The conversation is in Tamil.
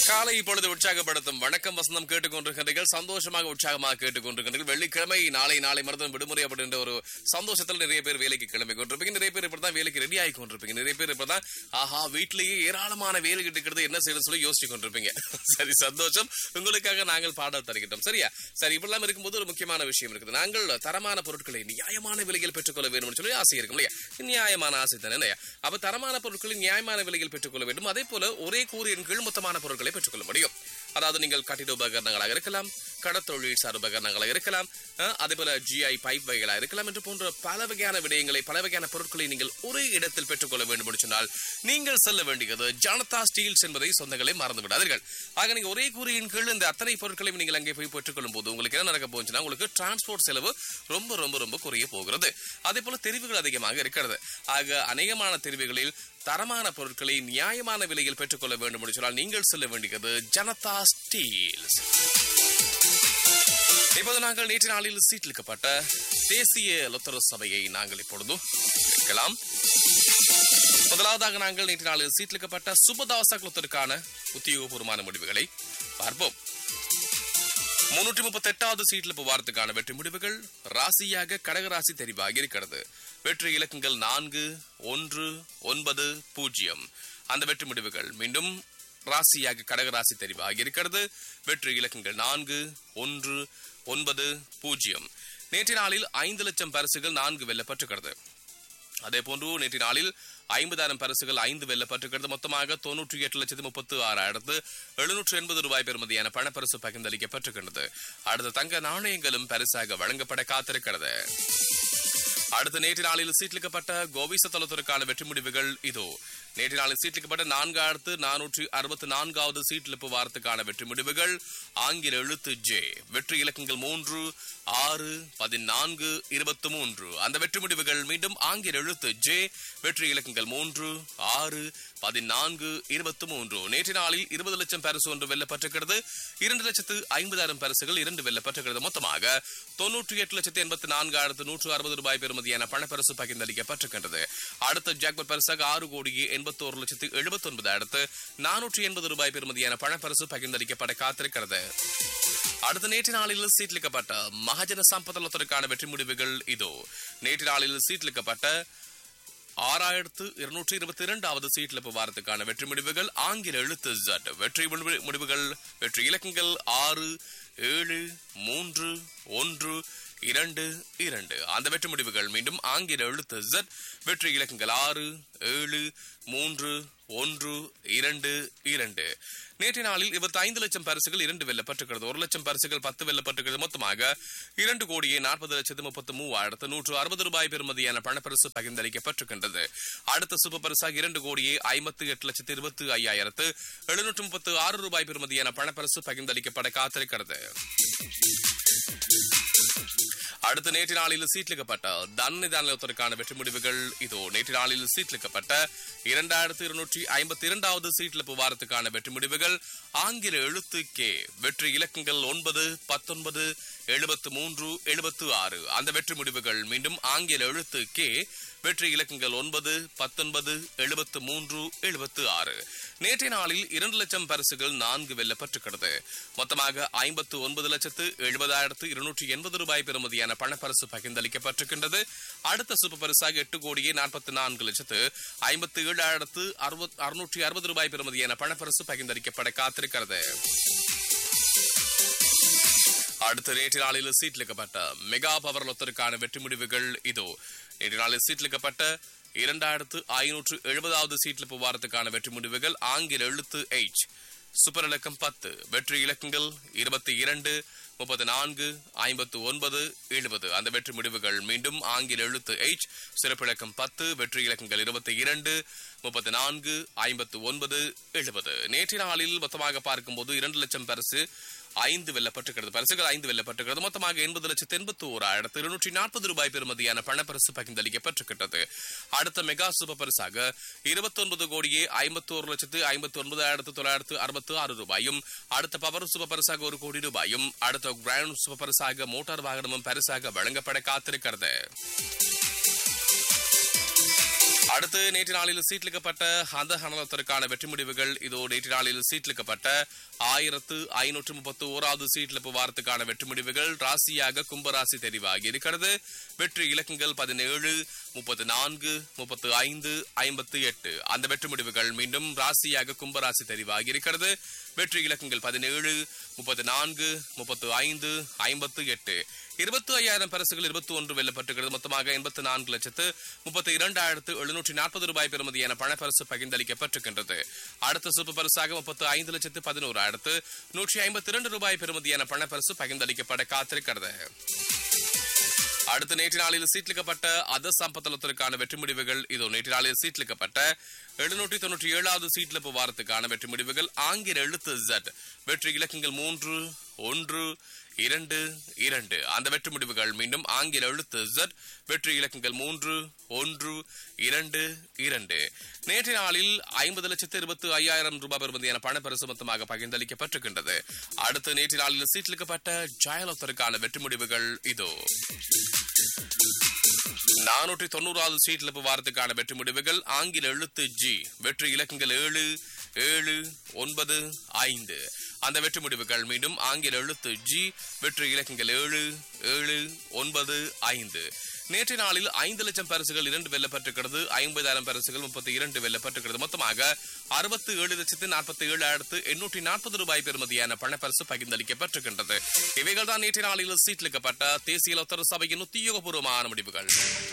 காலை இப்பொழுது உற்சாகப்படுத்தும் வணக்கம் வசந்தம் கேட்டுக்கொண்டிருக்கிறீர்கள் சந்தோஷமாக உற்சாகமாக கேட்டுக்கொண்டிருக்கிறீர்கள் வெள்ளிக்கிழமை நாளை நாளை மருத்துவம் விடுமுறை அப்படின்ற ஒரு சந்தோஷத்தில் நிறைய பேர் வேலைக்கு கிளம்பி கொண்டிருப்பீங்க நிறைய பேர் இப்படிதான் வேலைக்கு ரெடி ஆகி கொண்டிருப்பீங்க நிறைய பேர் இப்பதான் ஆஹா வீட்டிலேயே ஏராளமான வேலை கிட்டுக்கிறது என்ன செய்யணும் சொல்லி யோசிச்சு கொண்டிருப்பீங்க சரி சந்தோஷம் உங்களுக்காக நாங்கள் பாடல் தருகின்றோம் சரியா சரி இப்படிலாம் இருக்கும்போது ஒரு முக்கியமான விஷயம் இருக்குது நாங்கள் தரமான பொருட்களை நியாயமான விலையில் பெற்றுக்கொள்ள வேண்டும் சொல்லி ஆசை இருக்கும் இல்லையா நியாயமான ஆசை தானே இல்லையா அப்ப தரமான பொருட்களை நியாயமான விலையில் பெற்றுக்கொள்ள வேண்டும் அதே போல ஒரே கூறியின் கீழ் மொத்தமான பொருட்களை பெற்றுக்கொள்ள முடியும் அதாவது நீங்கள் கட்டிட உபகரணங்களாக இருக்கலாம் கடத்தொழில் சார் உபகரணங்களாக இருக்கலாம் அஹ், அதே போல ஜிஐ பைப் வகைகளாக இருக்கலாம் என்று போன்ற பல வகையான விடயங்களை பல வகையான பொருட்களை நீங்கள் ஒரே இடத்தில் பெற்றுக்கொள்ள வேண்டும் என்று சொன்னால் நீங்கள் செல்ல வேண்டியது ஜனதா ஸ்டீல்ஸ் என்பதை சொந்தங்களை மறந்து விடாதீர்கள் ஆக நீங்க ஒரே கூறியின் கீழ் இந்த அத்தனை பொருட்களையும் நீங்கள் அங்கே போய் பெற்றுக்கொள்ளும் போது உங்களுக்கு என்ன நடக்க போச்சுன்னா உங்களுக்கு டிரான்ஸ்போர்ட் செலவு ரொம்ப ரொம்ப ரொம்ப குறைய போகிறது அதே போல தெரிவுகள் அதிகமாக இருக்கிறது ஆக அநேகமான தெரிவுகளில் தரமான பொருட்களை நியாயமான விலையில் பெற்றுக்கொள்ள வேண்டும் என்று சொன்னால் நீங்கள் செல்ல வேண்டியது ஜனதா ஸ்டீல்ஸ் இப்போது நாங்கள் நேற்று நாளில் சீட்டிலிக்கப்பட்ட தேசிய லொத்தர சபையை நாங்கள் இப்பொழுது கேட்கலாம் முதலாவதாக நாங்கள் நேற்று நாளில் சீட்டிலிக்கப்பட்ட சுபதாச குலத்திற்கான உத்தியோகபூர்வமான முடிவுகளை பார்ப்போம் முன்னூற்றி முப்பத்தி எட்டாவது சீட்ல புவாரத்துக்கான வெற்றி முடிவுகள் ராசியாக கடகராசி தெரிவாகி இருக்கிறது வெற்றி இலக்கங்கள் நான்கு ஒன்று ஒன்பது பூஜ்ஜியம் அந்த வெற்றி முடிவுகள் மீண்டும் ராசியாக கடகராசி தெரிவாகி இருக்கிறது வெற்றி இலக்கங்கள் நான்கு ஒன்று ஒன்பது பூஜ்ஜியம் நேற்று நாளில் ஐந்து லட்சம் பரிசுகள் நான்கு வெல்லப்பட்டிருக்கிறது அதே போன்று நேற்று நாளில் ஐம்பதாயிரம் பரிசுகள் ஐந்து வெல்லப்பட்டிருக்கிறது மொத்தமாக தொன்னூற்றி எட்டு லட்சத்து முப்பத்து ஆறாயிரத்து எழுநூற்று எண்பது ரூபாய் பெறுமதியான பணப்பரிசு பகிர்ந்தளிக்கப்பட்டிருக்கிறது அடுத்த தங்க நாணயங்களும் பரிசாக வழங்கப்பட காத்திருக்கிறது அடுத்த நேற்று நாளில் சீட்லிக்கப்பட்ட கோவிச தளத்திற்கான வெற்றி முடிவுகள் இதோ நேற்று நாளில் சீட்லிக்கப்பட்ட நான்காயிரத்து நானூற்றி அறுபத்தி நான்காவது சீட்லிப்பு வாரத்துக்கான வெற்றி முடிவுகள் ஆங்கில எழுத்து ஜே வெற்றி இலக்கங்கள் மூன்று ஆறு பதினான்கு இருபத்தி மூன்று அந்த வெற்றி முடிவுகள் மீண்டும் ஆங்கில எழுத்து ஜே வெற்றி இலக்கங்கள் மூன்று ஆறு பதினான்கு இருபத்தி மூன்று நேற்று நாளில் இருபது லட்சம் பரிசு ஒன்று வெல்லப்பட்டிருக்கிறது இரண்டு லட்சத்து ஐம்பதாயிரம் பரிசுகள் இரண்டு வெல்லப்பட்டிருக்கிறது மொத்தமாக தொன்னூற்றி எட்டு லட்சத்து எண்பத்தி நான்காயிரத்து நூற்று அறுபது ரூபாய் பெறுமதியான பணப்பரிசு பகிர்ந்தளிக்கப்பட்டிருக்கின்றது அடுத்த ஜாக்பர் பரிசாக ஆறு கோடியே எண்பத்தோரு லட்சத்து எழுபத்தி ஒன்பதாயிரத்து நானூற்றி எண்பது ரூபாய் பெறுமதியான பணப்பரிசு பகிர்ந்தளிக்கப்பட காத்திருக்கிறது அடுத்த நேற்று நாளில் சீட்லிக்கப்பட்ட மகஜன சம்பதத்திற்கான வெற்றி முடிவுகள் இதோ நேற்று நாளில் சீட்லிக்கப்பட்ட ஆறாயிரத்து இருநூற்றி இருபத்தி இரண்டாவது சீட்ல வாரத்துக்கான வெற்றி முடிவுகள் ஆங்கில எழுத்து Z வெற்றி முடிவு- முடிவுகள் வெற்றி இலக்கங்கள் ஆறு ஏழு மூன்று ஒன்று இரண்டு இரண்டு அந்த வெற்றி முடிவுகள் மீண்டும் ஆங்கில எழுத்து Z வெற்றி இலக்கங்கள் ஆறு ஏழு மூன்று ஒன்று இரண்டு இரண்டு நேற்று நாளில் இருபத்தி ஐந்து லட்சம் பரிசுகள் இரண்டு வெல்லப்பட்டிருக்கிறது ஒரு லட்சம் பரிசுகள் பத்து வெல்லப்பட்டிருக்கிறது மொத்தமாக இரண்டு கோடியே நாற்பது லட்சத்து முப்பத்து மூவாயிரத்து நூற்று அறுபது ரூபாய் பெறுமதியான பணப்பரிசு பகிர்ந்தளிக்கப்பட்டிருக்கின்றது அடுத்த சூப்பர் பரிசாக இரண்டு கோடியே ஐம்பத்து எட்டு லட்சத்து இருபத்தி ஐயாயிரத்து எழுநூற்று முப்பத்து ஆறு ரூபாய் பெறுமதியான பணப்பரிசு பகிர்ந்தளிக்கப்பட காத்திருக்கிறது அடுத்த நேற்று நாளில் சீட்லிக்கப்பட்ட தன்னை தானியத்திற்கான வெற்றி முடிவுகள் இதோ நேற்று நாளில் சீட்லிக்கப்பட்ட இரண்டாயிரத்து இருநூற்றி ஐம்பத்தி இரண்டாவது சீட்ல வாரத்துக்கான வெற்றி முடிவுகள் ஆங்கில எழுத்து கே வெற்றி இலக்கங்கள் ஒன்பது பத்தொன்பது எழுபத்து மூன்று எழுபத்து ஆறு அந்த வெற்றி முடிவுகள் மீண்டும் ஆங்கில எழுத்து கே வெற்றி இலக்கங்கள் ஒன்பது பத்தொன்பது எழுபத்து மூன்று எழுபத்து ஆறு நேற்றைய நாளில் இரண்டு லட்சம் பரிசுகள் நான்கு வெல்லப்பட்டிருக்கிறது மொத்தமாக ஐம்பத்து ஒன்பது லட்சத்து எழுபதாயிரத்து இருநூற்றி எண்பது ரூபாய் பெறுமதியான பணப்பரிசு பகிர்ந்தளிக்கப்பட்டிருக்கின்றது அடுத்த சூப்பர் பரிசாக எட்டு கோடியே நாற்பத்தி நான்கு லட்சத்து ஐம்பத்து ஏழாயிரத்து அறுபத் அறுநூற்றி அறுபது ரூபாய் பெறுமதியான பணப்பரிசு பகிர்ந்தளிக்கப்பட காத்திருக்கிறது அடுத்த நேற்று நாளில் சீட்லிக்கப்பட்ட மெகா பவர் லொத்தருக்கான வெற்றி முடிவுகள் இதோ நேற்று நாளில் சீட்லிக்கப்பட்ட இரண்டாயிரத்து ஐநூற்று எழுபதாவது சீட்ல புவாரத்துக்கான வெற்றி முடிவுகள் ஆங்கில எழுத்து எச் சூப்பர் இலக்கம் பத்து வெற்றி இலக்கங்கள் இருபத்தி இரண்டு முப்பத்தி நான்கு ஐம்பத்து ஒன்பது எழுபது அந்த வெற்றி முடிவுகள் மீண்டும் ஆங்கில எழுத்து எச் சிறப்பு இலக்கம் பத்து வெற்றி இலக்கங்கள் இருபத்தி இரண்டு முப்பத்தி நான்கு ஐம்பத்து ஒன்பது எழுபது நேற்று நாளில் மொத்தமாக பார்க்கும்போது இரண்டு லட்சம் பரிசு ஐந்து வெல்லப்பட்டிருக்கிறது பரிசுகள் ஐந்து வெல்லப்பட்டிருக்கிறது மொத்தமாக எண்பது லட்சத்து எண்பத்தி ஓராயிரத்து இருநூற்றி நாற்பது ரூபாய் பெறுமதியான பணப்பரிசு பகிர்ந்தளிக்கப்பட்டிருக்கிறது அடுத்த மெகா சூப்பர் பரிசாக இருபத்தி ஒன்பது கோடியே ஐம்பத்தோரு லட்சத்து ஐம்பத்தி ஒன்பதாயிரத்து தொள்ளாயிரத்து அறுபத்து ஆறு ரூபாயும் அடுத்த பவர் சூப்பர் பரிசாக ஒரு கோடி ரூபாயும் அடுத்த கிராண்ட் சூப்பர் பரிசாக மோட்டார் வாகனமும் பரிசாக வழங்கப்பட காத்திருக்கிறது அடுத்து நேற்று நாளில் சீட்லிக்கப்பட்ட அந்த ஹனலத்திற்கான வெற்றி முடிவுகள் இதோ நேற்று நாளில் சீட்லிக்கப்பட்ட ஆயிரத்து ஐநூற்று முப்பத்து ஓராவது சீட்லிப்பு வாரத்துக்கான வெற்றி முடிவுகள் ராசியாக கும்பராசி தெரிவாகி இருக்கிறது வெற்றி இலக்கங்கள் பதினேழு முப்பத்து நான்கு முப்பத்து ஐந்து ஐம்பத்து எட்டு அந்த வெற்றி முடிவுகள் மீண்டும் ராசியாக கும்பராசி தெரிவாகி இருக்கிறது வெற்றி இலக்கங்கள் பதினேழு முப்பத்து நான்கு முப்பத்து ஐந்து ஐம்பத்து எட்டு இருபத்தி ஐயாயிரம் பரிசுகள் இருபத்தி ஒன்று வெல்லப்பட்டிருக்கிறது மொத்தமாக எண்பத்தி நான்கு லட்சத்து முப்பத்தி இரண்டாயிரத்து எழுநூற்றி நாற்பது ரூபாய் பெறுமதியான பணப்பரிசு பகிர்ந்தளிக்கப்பட்டிருக்கின்றது அடுத்த சூப்பர் பரிசாக முப்பத்து ஐந்து லட்சத்து பதினோராயிரத்து நூற்றி ஐம்பத்தி இரண்டு ரூபாய் பெறுமதியான பணப்பரிசு பகிர்ந்தளிக்கப்பட காத்திருக்கிறது அடுத்து நேற்று நாளில் சீட்லிக்கப்பட்ட அத சம்பத்தலத்திற்கான வெற்றி முடிவுகள் இதோ நேற்று நாளில் சீட்லிக்கப்பட்ட எழுநூற்றி தொன்னூற்றி ஏழாவது சீட்லிப்பு வாரத்துக்கான வெற்றி முடிவுகள் ஆங்கில எழுத்து Z வெற்றி இலக்கங்கள் மூன்று ஒன்று இரண்டு இரண்டு அந்த வெற்றி முடிவுகள் மீண்டும் ஆங்கில எழுத்து Z வெற்றி இலக்கங்கள் மூன்று ஒன்று இரண்டு இரண்டு நேற்றைய நாளில் ஐம்பது லட்சத்து இருபத்தி ஐயாயிரம் ரூபாய் பெறுமதியான பணப்பரிசு மொத்தமாக பகிர்ந்தளிக்கப்பட்டிருக்கின்றது அடுத்து நேற்று நாளில் சீட்லிக்கப்பட்ட ஜாயலத்திற்கான வெற்றி முடிவுகள் இதோ நானூற்றி தொண்ணூறாவது சீட்லிப்பு வாரத்துக்கான வெற்றி முடிவுகள் ஆங்கில எழுத்து ஜி வெற்றி இலக்கங்கள் ஏழு ஏழு ஒன்பது ஐந்து அந்த வெற்றி முடிவுகள் மீண்டும் ஆங்கில எழுத்து ஜி வெற்றி இலக்கங்கள் ஏழு ஏழு ஒன்பது ஐந்து நேற்றைய நாளில் ஐந்து லட்சம் பரிசுகள் இரண்டு வெல்லப்பட்டிருக்கிறது ஐம்பதாயிரம் பரிசுகள் முப்பத்தி இரண்டு வெல்லப்பட்டிருக்கிறது மொத்தமாக அறுபத்தி ஏழு லட்சத்து நாற்பத்தி ஏழாயிரத்து எண்ணூற்றி நாற்பது ரூபாய் பெறுமதியான பணப்பரிசு பகிர்ந்தளிக்கப்பட்டிருக்கின்றது இவைகள் தான் நேற்றைய நாளில் சீட்லிக்கப்பட்ட தேசிய லொத்தர சபையின் உத்தியோகபூர்வமான முடிவுகள்